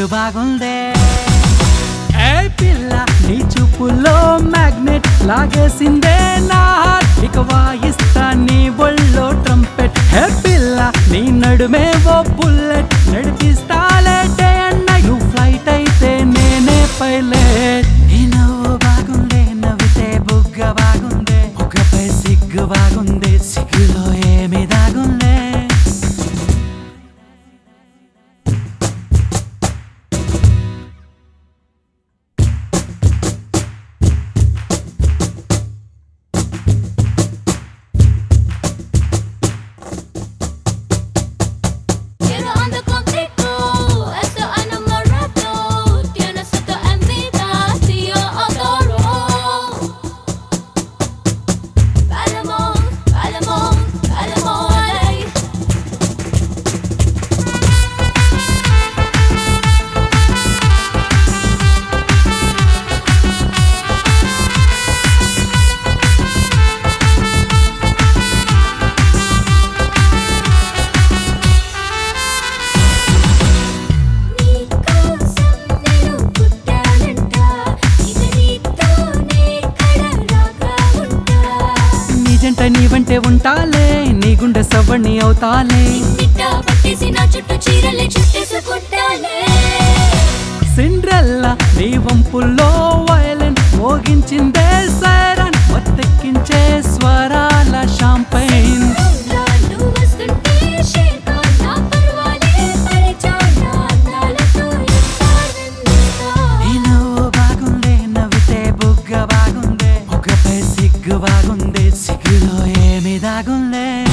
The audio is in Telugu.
మూడు బాగుందే ఏ పిల్ల నీ చూపుల్లో మ్యాగ్నెట్ లాగేసిందే నా heart. ఇక వాయిస్తా నీ ఒళ్ళో ట్రంపెట్ హే పిల్ల నీ నడుమే ఓ బుల్లెట్ నడిపిస్తాలే డే అండ్ నైట్ నువ్వు ఫ్లైట్ అయితే నేనే పైలట్ నీ నవ్వు బాగుందే నవ్వితే బుగ్గ బాగుందే బుగ్గపై సిగ్గు బాగుంది సిగ్గులో ఏమి దాగుందే Quiero ando contigo, esto enamorado. Tienes esto en vida, si yo adoro. Palemón, palemón, palemón. ey. నీకోసం నేను పుట్టానంట ఇక నీతోనే కడరాగా ఉంటా నీ జంట నీ వెంటే ఉంటాలే నీ గుండె సవ్వణి అవుతాలే నిట్ట పట్టేసి నా చుట్టూ చీరలే చుట్టేసుకుంటాలే సిండ్రెల్లా నీ వంపుల్లో వయలెన్ మోగించిందే సైరన్ మత్తెక్కించే స్వరాల షాంపైన్ నువ్వు వస్తుంటే షేర్కా నా పర్వాలే పరిచానా అందాలతో ఎంతానందిస్తా నీ నవ్వు బాగుందే నవ్వితే బుగ్గ బాగుందే బుగ్గపై సిగ్గు బాగుంది సిగ్గులో ఏమి దాగుందే